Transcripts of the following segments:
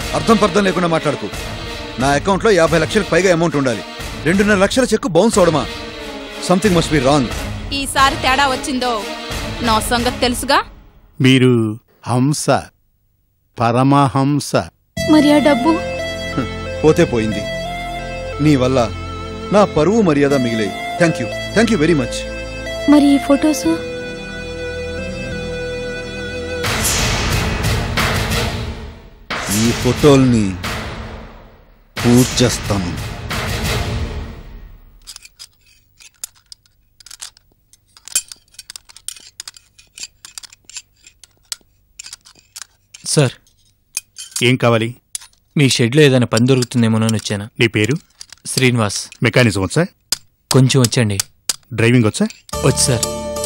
అర్థం పర్థం లేకుండా మాట్లాడుకు నా అకౌంట్లో యాభై లక్షలకు పైగా అమౌంట్ ఉండాలి రెండున్నర లక్షల చెక్కు బౌన్స్ అవడమా సంథింగ్ మస్ట్ బి రాంగ్ ఈసారి తేడా వచ్చిందో నా సంగతి తెలుసుగా మీరు హంస పరమహంస మరి ఆ డబ్బు పోతే పోయింది నీ వల్ల నా పరువు మర్యాద మిగిలాయి thank you thank you very much మరి ఈ ఫొటోస్ ఈ ఫోటోల్ని పూజ చేస్తాను సార్ ఏం కావాలి మీ షెడ్లో ఏదైనా పని దొరుకుతుందేమోనని వచ్చాను నీ పేరు శ్రీనివాస్ మెకానిజం వచ్చా కొంచెం వచ్చండి డ్రైవింగ్ వచ్చా వచ్చు సార్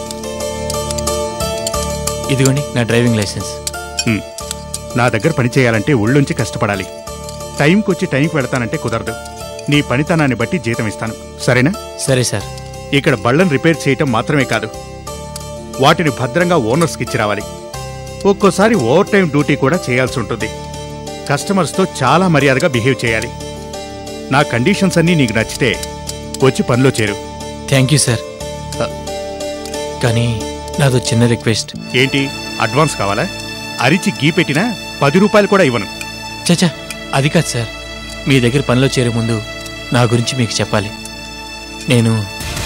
ఇదిగోండి నా డ్రైవింగ్ లైసెన్స్ హ్మ్. నా దగ్గర పని చేయాలంటే ఒళ్ళుంచి కష్టపడాలి టైంకి వచ్చి టైంకి వెళతానంటే కుదరదు నీ పనితనాన్ని బట్టి జీతం ఇస్తాను సరేనా సరే సార్ ఇక్కడ బళ్ళను రిపేర్ చేయటం మాత్రమే కాదు వాటిని భద్రంగా ఓనర్స్కి ఇచ్చి రావాలి ఒక్కోసారి ఓవర్ టైం డ్యూటీ కూడా చేయాల్సి ఉంటుంది కస్టమర్స్తో చాలా మర్యాదగా బిహేవ్ చేయాలి నా కండిషన్స్ అన్నీ నీకు నచ్చితే వచ్చి పనిలో చేరు థ్యాంక్ యూ సార్ అ, కానీ నాదో చిన్న రిక్వెస్ట్ ఏంటి అడ్వాన్స్ కావాలా అరిచి గీ పెట్టినా పది రూపాయలు కూడా ఇవ్వను చచా అది కాదు సార్ మీ దగ్గర పనిలో చేరే ముందు నా గురించి మీకు చెప్పాలి నేను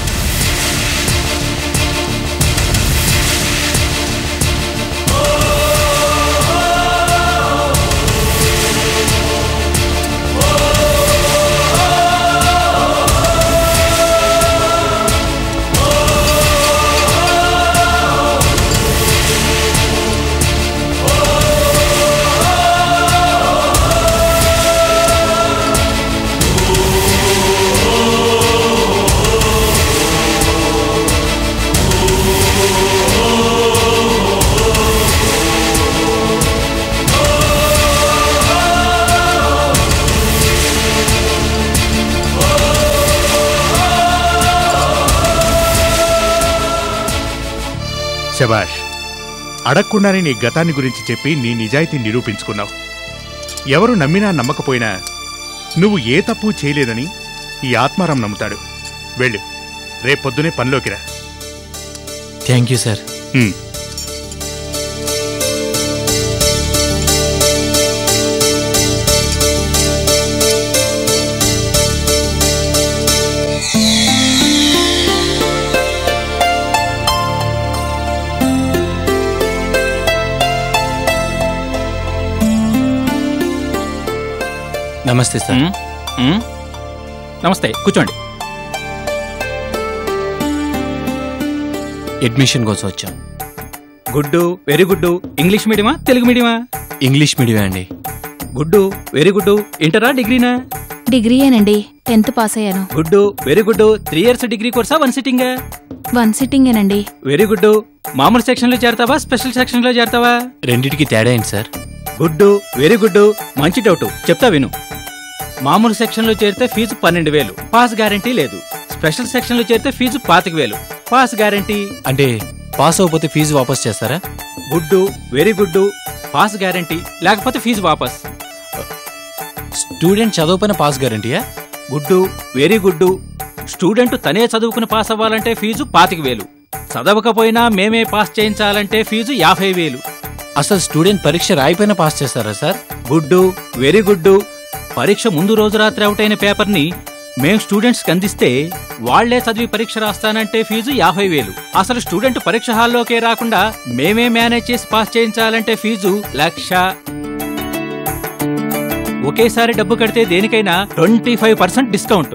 శబాష్ అడగకుండానే నీ గతాన్ని గురించి చెప్పి నీ నిజాయితీ నిరూపించుకున్నావు ఎవరు నమ్మినా నమ్మకపోయినా నువ్వు ఏ తప్పు చేయలేదని ఈ ఆత్మారాం నమ్ముతాడు వెళ్ళు రేపొద్దునే పనిలోకి రా థ్యాంక్ యూ సార్ హ్మ్. నమస్తే సార్ మ్మ్. మ్మ్. నమస్తే కూర్చోండి అడ్మిషన్ కోసం వచ్చాం గుడ్డు వెరీ గుడ్డు ఇంగ్లీష్ మీడియమా తెలుగు మీడియమా ఇంగ్లీష్ మీడియం అండి గుడ్డు వెరీ గుడ్డు ఇంటరా డిగ్రీనా డిగ్రీయేనండి టెన్త్ పాస్ అయ్యాను good very good three years degree కోర్సా వన్ సిట్టింగా వన్ సిట్టింగేనండి వెరీ గుడ్డు మామూలు సెక్షన్ లో చేరతావా స్పెషల్ సెక్షన్ లో చేరతావా రెండిటికి తేడా ఏంటి సార్ గుడ్డు వెరీ గుడ్డు మంచి డౌట్ చెప్తా విను మామూలు సెక్షన్ లో చేరితే ఫీజు పన్నెండు వేలు పాస్ గ్యారంటీ లేదు స్పెషల్ సెక్షన్ లో చేరితే ఫీజు పాతిక వేలు పాస్ గ్యారంటీ అంటే పాస్ అవ్వకపోతే ఫీజు వాపస్ చేస్తారా good very good pass guarantee లేకపోతే ఫీజు వాపస్ స్టూడెంట్ చదవపైన పాస్ గ్యారంటీయా గుడ్డు వెరీ గుడ్డు స్టూడెంట్ తనే చదువుకుని పాస్ అవ్వాలంటే ఫీజు పాతిక వేలు చదవకపోయినా మేమే పాస్ చేయించాలంటే ఫీజు యాభై వేలు అసలు స్టూడెంట్ పరీక్ష రాయిపోయినా పాస్ చేస్తారా సార్ గుడ్డు వెరీ గుడ్డు పరీక్ష ముందు రోజు రాత్రి అవుట్ అయిన పేపర్ని మేం స్టూడెంట్స్కి అందిస్తే వాళ్లే చదివి పరీక్ష రాస్తానంటే ఫీజు యాభై వేలు అసలు స్టూడెంట్ పరీక్ష హాల్లోకే రాకుండా మేమే మేనేజ్ చేసి పాస్ చేయించాలంటే ఫీజు లక్ష ఒకేసారి డబ్బు కడితే దేనికైనా ట్వంటీ ఫైవ్ పర్సెంట్ డిస్కౌంట్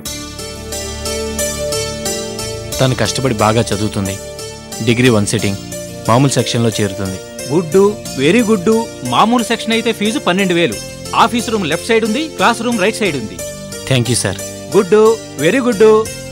తను కష్టపడి బాగా చదువుతుంది డిగ్రీ వన్ సిట్టింగ్ మామూలు సెక్షన్లో చేరుతుంది గుడ్డు వెరీ గుడ్డు మామూలు సెక్షన్ అయితే ఫీజు పన్నెండు వేలు ఆఫీస్ రూమ్ లెఫ్ట్ సైడ్ ఉంది క్లాస్ రూమ్ రైట్ సైడ్ ఉంది thank you sir good very good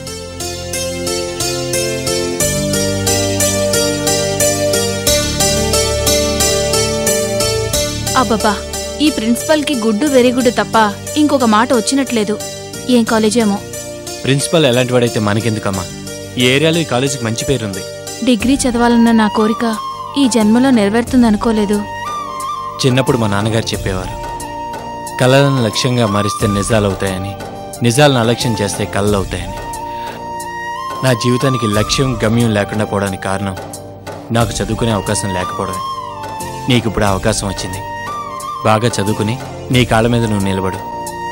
అబ్బబ్బా ఈ ప్రిన్సిపల్ కి గుడ్డు వెరీ గుడ్ తప్ప ఇంకొక మాట వచ్చినట్లేదు ఏం కాలేజేమో ప్రిన్సిపల్ ఎలాంటి వాడైతే మనకెందుకమ్మా ఈ ఏరియాలో ఈ కాలేజీకి మంచి పేరుంది డిగ్రీ చదవాలన్న నా కోరిక ఈ జన్మలో నెరవేరుతుందనుకోలేదు చిన్నప్పుడు మా నాన్నగారు చెప్పేవారు కళలను లక్ష్యంగా మారిస్తే నిజాలవుతాయని నిజాలను అలక్ష్యం చేస్తే కళలు అవుతాయని నా జీవితానికి లక్ష్యం గమ్యం లేకుండా పోవడానికి కారణం నాకు చదువుకునే అవకాశం లేకపోవడమే నీకు ఇప్పుడు ఆ అవకాశం వచ్చింది బాగా చదువుకుని నీ కాళ్ళ మీద నువ్వు నిలబడు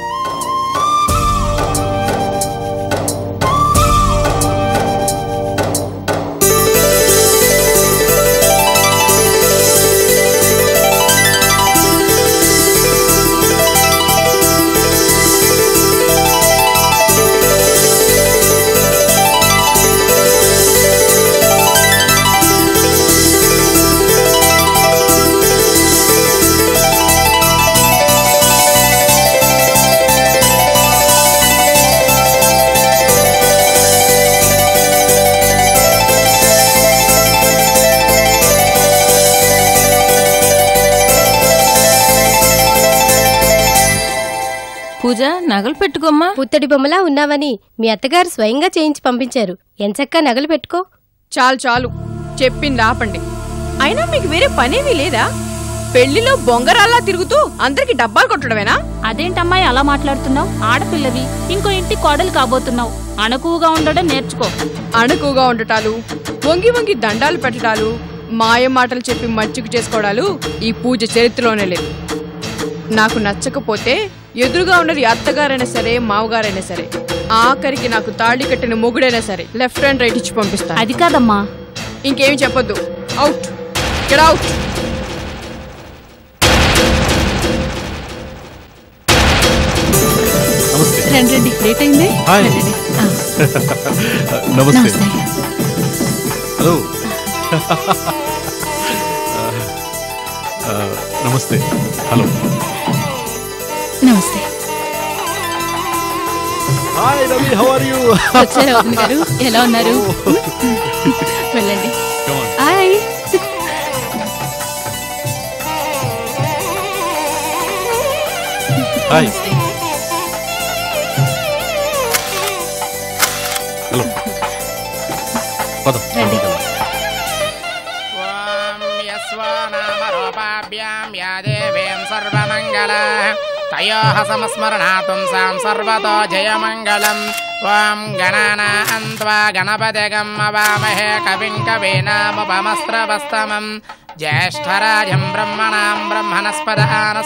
పూజ నగలు పెట్టుకోమ్మా పుత్తడి బొమ్మలా ఉన్నావని మీ అత్తగారు స్వయంగా చేయించి పంపించారు ఎంచక్కా నగలు పెట్టుకో చాలు చాలు చెప్పింది ఆపండి అయినా మీకు వేరే పనేమీ లేదా పెళ్లిలో బొంగరాల్లా తిరుగుతూ అందరికి డబ్బాలు కొట్టడమేనా అదేంటమ్మాయి అలా మాట్లాడుతున్నావు ఆడపిల్లవి ఇంకో ఇంటి కోడలు కాబోతున్నావు అణకువగా ఉండడం నేర్చుకో అణకుగా ఉండటాలు వంగి వంగి దండాలు పెట్టడాలు మాయ మాటలు చెప్పి మచ్చుకు చేసుకోవడాలు ఈ పూజ చరిత్రలోనే లేదు నాకు నచ్చకపోతే ఎదురుగా ఉన్నది అత్తగారైనా సరే మావగారైనా సరే ఆఖరికి నాకు తాళి కట్టిన మొగుడైనా సరే లెఫ్ట్ అండ్ రైట్ ఇచ్చి పంపిస్తాను అది కాదమ్మా ఇంకేమి చెప్పొద్దు అవుట్ గెట్ అవుట్ నమస్తే రండి రండి లేట్ అయింది హాయ్. రండి. ఆ, నమస్తే నమస్తే హలో ఆ, నమస్తే హలో నమస్తే hi Ravi how are you వచ్చారా వదిన గారు ఎలా ఉన్నారు వెళ్ళండి హాయ్ హాయ్ నమస్తే. హలో పద రండి యస్వానామరూపాభ్యాం యా దేవీం సర్వమంగళ తయోః సంస్మరణాతుం సాం సర్వతో జయమంగళం ఓం గణానాన్త్వా గణపతిగం అవామహే కవిం కవీనాముపమస్త్రవస్తమం జ్యేష్ఠరాజం బ్రహ్మణాం బ్రహ్మణస్పద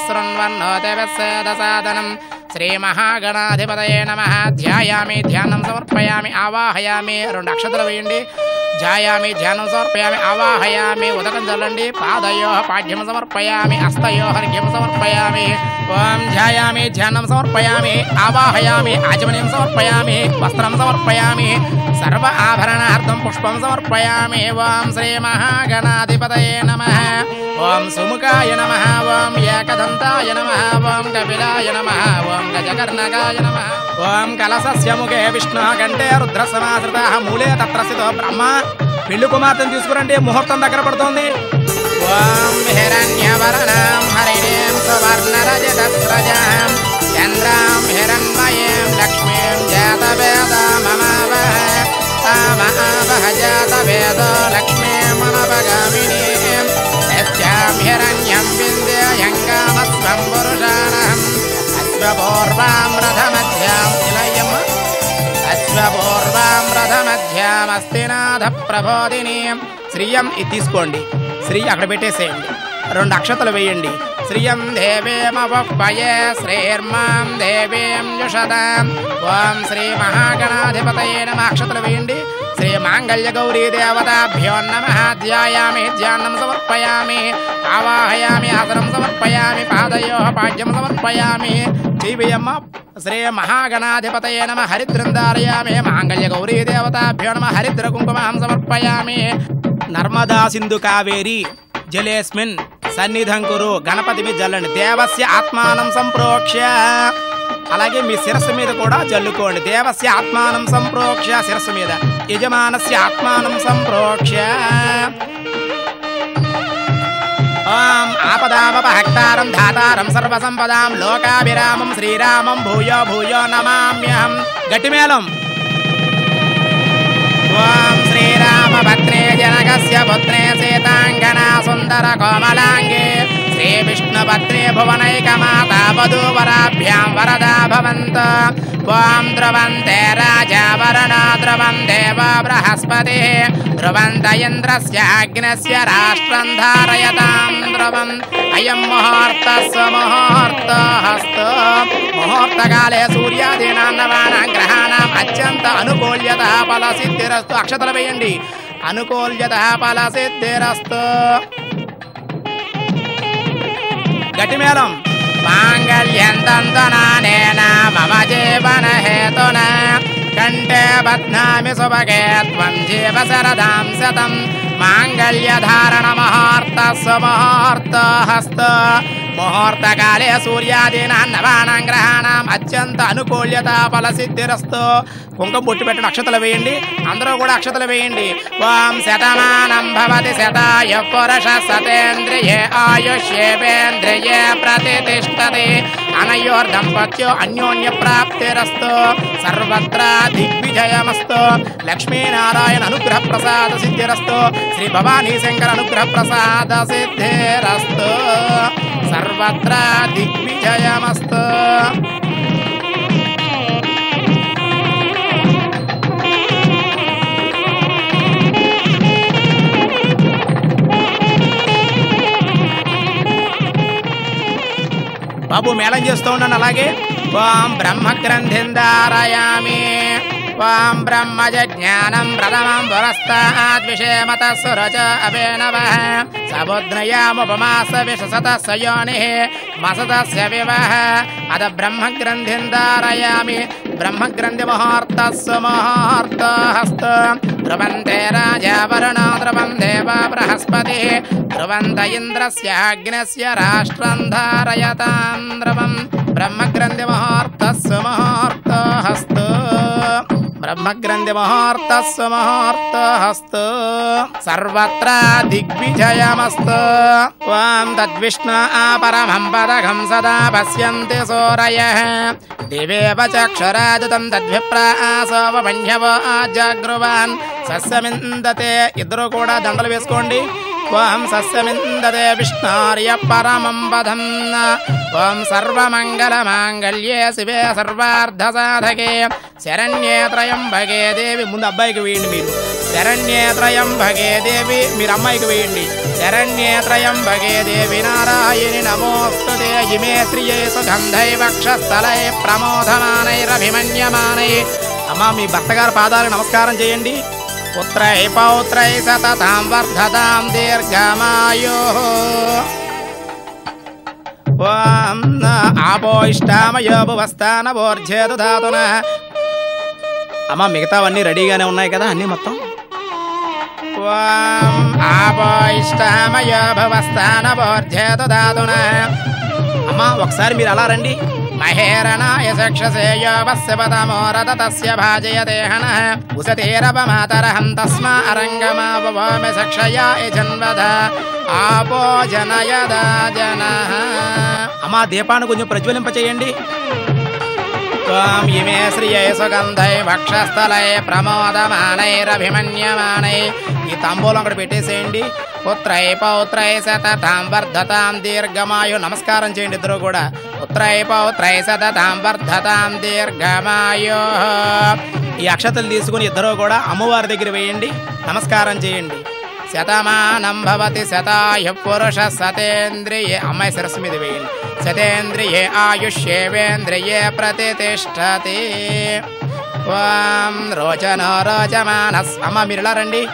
ఆనశృణ్వన్నోతివస్సేదసాదనం శ్రీమహాగణాధిపతయే నమ ధ్యాయామి ధ్యానం సమర్పయామి ఆవాహయామి రెండు అక్షతలు వేయండి ధ్యాయామి ధ్యానం సమర్పయామి ఆవాహయామి ఉదకం చల్లండి పాదయో పాఠ్యం సమర్పయామి హస్తయో హర్ఘ్యం సమర్పయామి ఓం ధ్యాయామి ధ్యానం సమర్పయామి ఆవాహయామి ఆచమనీయం సమర్పయామి వస్త్రం సమర్పయామి సర్వ ఆభరణార్థం పుష్పం సమర్పయామి ఓం శ్రీ మహాగణాధిపతయే నమ ఓం సుముఖాయ నమ ఓం ఏకదంతాయ నమ ఓం కపిలాయ నమ ఓం గజకర్ణకాయ నమ ఓం కలసస్య ముఖే విష్ణు కంటే రుద్ర సమాశ్రిత మూలే తత్ర స్థితో బ్రహ్మ పెళ్లి కుమార్తెను తీసుకురండి ముహూర్తం దగ్గర పడుతోంది ఓం హిరణ్యవర్ణాం హరిణీం సువర్ణరజతస్రజాం చంద్రాం హిరణ్మయీం లక్ష్మీం జాతవేదమమావహ తామావహ జాతవేదో లక్ష్మీమనవగామినీం యస్యాం హిరణ్యం వింధ్యయంగామస్వం పురుషాణం అశ్వపూర్వాం రథమధ్యాం ఇలయమ్మ అశ్వపూర్వాం రథమధ్యామస్తినాథ ప్రబోధినీం శ్రీయం ఇది తీసుకోండి శ్రీ అక్కడ పెట్టేసేయండి రెండు అక్షతలు వేయండి శ్రియం దేవేమవయే శ్రీర్మాం దేవీం జుషదాం ఓం శ్రీ మహాగణాధిపతయే నమ అక్షతలు వేయండి శ్రీ మాంగళ్య గౌరీ దేవతాభ్యో నమ ధ్యాయామి ధ్యానం సమర్పయామి ఆవాహయామి ఆసనం సమర్పయామి పాదయో పాద్యం సమర్పయామి జీవయమ్మ శ్రీ మహాగణాధిపతయే నమ హరిద్రందారయామి మాంగళ్య గౌరీ దేవతాభ్యో నమ హరిద్ర కుంకుమం సమర్పయామి నర్మదా సింధు కావేరి జలేస్మిన్ సన్నిధం కురు గణపతి మీద జల్లండి దేవస్య ఆత్మానం సంప్రోక్ష్య అలాగే మీ శిరస్సు మీద కూడా జల్లుకోండి దేవస్య ఆత్మానం సంప్రోక్ష్య శిరస్సు మీద యజమానస్య ఆత్మానం సంప్రోక్ష్య ఓం ఆపదామపహక్తారం ధాతారం సర్వసంపదాం లోకాభిరామం శ్రీరామం భూయో భూయో నమామ్యహం గట్టిమేళం ఓం శ్రీరామభద్రే జనకస్య పుత్రే సీతాంగనా సుందర కోమలాంగే శ్రీ విష్ణుపత్ని భువనైకమాతా వధూవరాభ్యాం వరదా భవంత ఓం ధ్రువంతే రాజా వరుణ ధ్రువం దేవ బృహస్పతి ధ్రువంత ఇంద్రస్య అగ్నస్య రాష్ట్రం ధారయతాం ధ్రువం అయం ముహూర్త ముహూర్త హస్త ముహూర్తకాలే సూర్యాదీనాన్నవానాం గ్రహాణం అత్యంత అనుకూల్యత ఫల సిద్ధిరస్తు అక్షతలు వేయండి అనుకూల్యత ఫల సిద్ధిరస్తు గట్టి మేళం మాంగళ్యం తంతనానేన మమ జీవన హేతున కంఠే బధ్నామి సుభగే త్వం జీవ శరదాం శతం మాంగళ్యధారణ మహార్త సుముహూర్త హస్త ముహూర్తకాలే సూర్యాదీనాం నవానాం గ్రహాణం అత్యంత అనుకూల్యత ఫల సిద్ధిరస్తు కుంకుమ బొట్టు పెట్టిన అక్షతలు వేయండి అందరూ కూడా అక్షతలు వేయండి ఓం శతమానం భవతి శతాయ పురుష సతేంద్రియే ఆయుష్యేవేంద్రియే ప్రతిష్టతి అనయోర్దంపత్యో అన్యోన్య ప్రాప్తిరస్తు సర్వత్రా దిగ్విజయమస్తు లక్ష్మీనారాయణ అనుగ్రహ ప్రసాద సిద్ధిరస్తు శ్రీ భవానీ శంకర అనుగ్రహ ప్రసాద సిద్ధిరస్తు సర్వత్రా దిగ్విజయమస్తు బాబు మేళం చేస్తూ ఉన్నాను అలాగే ఓం బ్రహ్మ గ్రంథిం ధారయామి ఓం బ్రహ్మజ జ్ఞానం ప్రథమం పురస్తాద్ విషేమత సురజ అభినవ సముద్రయాముపమాస విషసత సయోని మసతస్య వివహ అద బ్రహ్మ గ్రంథిం ధారయామి బ్రహ్మ గ్రంథి ముహూర్త సుముహూర్త హస్త ధ్రువంతే రాజా వరుణో ధ్రువం దేవ బృహస్పతి ధ్రువంత ఇంద్రస్య అగ్నస్య రాష్ట్రం ధారయతాం ధ్రువం బ్రహ్మగ్రంథి ముహూర్త సుముహూర్త హస్త బ్రహ్మగ్రంథి ముహూర్త సుముహూర్త హస్త సర్వత్ర దిగ్విజయమస్తు వాం తద్విష్ణు పరమం పదకం సదా పశ్యంతి సూరయ దివేవ చక్షురాదుతం తద్విప్రాసోపన్యవో జాగ్రువాన్ సస్యమిందతే ఇద్దరు కూడా దండలు వేసుకోండి ఓం సస్యమిందతే విష్ణార్య పరమం పదం ఓం సర్వమంగళ మాంగళ్యే శివే సర్వార్థ సాధకే శరణ్యే త్రయంబగే దేవి ముందు అబ్బాయికి వేయండి మీరు శరణ్యే త్రయంబగే దేవి మీరు అమ్మాయికి వేయండి శరణ్యే త్రయంబగే దేవి నారాయణి నమోస్తుతే ఇమే శ్రియే సుగంధై వక్షస్థలై ప్రమోదమానైరభిమన్యమానై అమ్మా మీ భర్తగారి పాదాలకు నమస్కారం చేయండి పుత్రై పౌత్రై సతతాం వర్ధతాం దీర్ఘమాయో ఓం ఆపో ఇష్టామయో భువస్థాన భోర్జేతు ధాతున అమ్మ మిగతావన్నీ రెడీగానే ఉన్నాయి కదా అన్నీ మొత్తం ఓం ఆపో ఇష్టామయో భువస్థాన భోర్జేతు ధాతున అమ్మా ఒకసారి మీరు అలా రండి మహేరణాయ చక్షసేయో వస్య పదమోరత తస్య భాజయదేహన ఉసతేరపమాతరహం తస్మా అరంగమాపవామి చక్షయాయ జన్మద ఆపో జనయదా జన అమ్మా దీపాన్ని కొంచెం ప్రజ్వలింపచేయండి త్వాం ఇమే శ్రియై సుగంధై వక్షస్థలై ప్రమోదమానైరభిమన్యమానై ఈ తాంబూలం అక్కడ పెట్టేసేయండి పుత్రై పౌత్రై సతతాం వర్ధతాం దీర్ఘమాయు నమస్కారం చేయండి ఇద్దరు కూడా పుత్రై పౌత్రై సతతాం వర్ధతాం దీర్ఘమాయు ఈ అక్షతలు తీసుకుని ఇద్దరు కూడా అమ్మవారి దగ్గర వేయండి నమస్కారం చేయండి శతమానం భవతి శతాయు పురుష సతేంద్రియే అమ్మాయి సరస్సు మీద వేయండి సతేంద్రియే ఆయుష్యేవేంద్రియే ప్రతిష్టతి ఓం రోచనో రోచమానస్ అమ్మ మీరులా రండి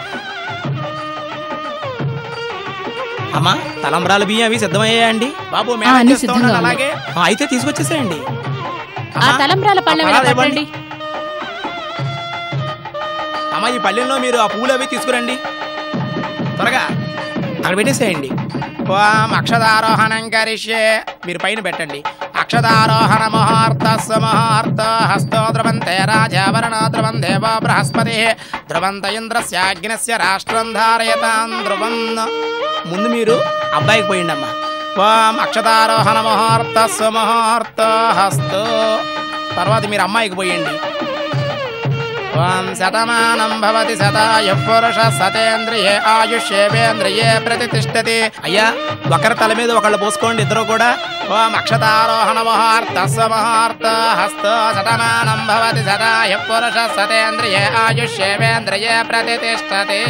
అమ్మా తలంబ్రాల బియ్యం అవి సిద్ధమయ్యాయండి బాబు ఆ, మేడం అన్ని చేస్తూ సిద్ధంగా ఉన్నాను ఉన్నాయి. అలాగే ఆ, అయితే తీసుకొచ్చేసేయండి ఆ తలంబ్రాల పళ్ళెం ఆ ఇలా పళ్ళాలు పట్టండి అమ్మ ఈ పల్లెల్లో మీరు ఆ పూలు అవి తీసుకురండి త్వరగా అక్కడ పెట్టేసేయండి ఓం అక్షదారోహణం కరిష్యే మీరు పైన పెట్టండి అక్షదారోహణ ముహూర్త ముహూర్త హస్తో ధ్రువంతే రాజావరణ ధ్రువం దేవ బృహస్పతి ధ్రువంత ఇంద్రస్యాగ్నస్య రాష్ట్రం ధారయతాం ధ్రువం ముందు మీరు అబ్బాయికి పోయిండి అమ్మా ఓం అక్షదారోహణ ముహూర్త ముహూర్త హస్తో తర్వాత మీరు అమ్మాయికి పోయండి ఓం శతమానం భవతి శతాయు పురుష సతేంద్రియే ఆయుష్యేవేంద్రియే ప్రతిష్టతి అయ్యా ఒకరి తల మీద ఒకళ్ళు పోసుకోండి ఇద్దరు కూడా ఓం అక్షతారోహణ ముహూర్త ముహూర్త హస్త శతమానం భవతి శతాయు పురుష సతేంద్రియే ఆయుష్యేవేంద్రియే ప్రతిష్టతి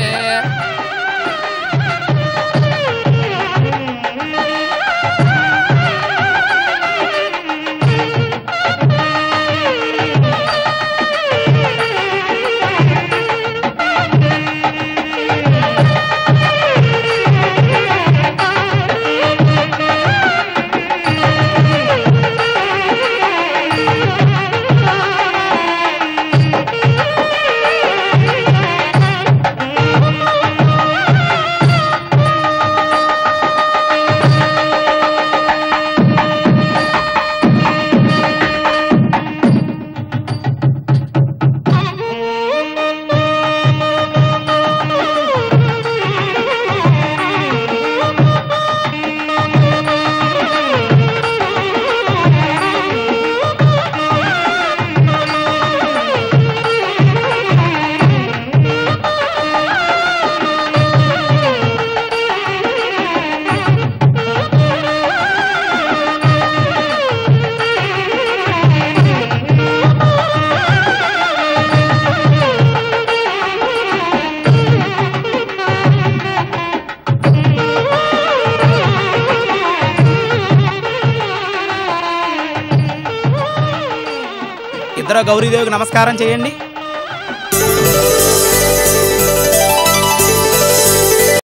ఇద్దరు గౌరీదేవికి నమస్కారం చేయండి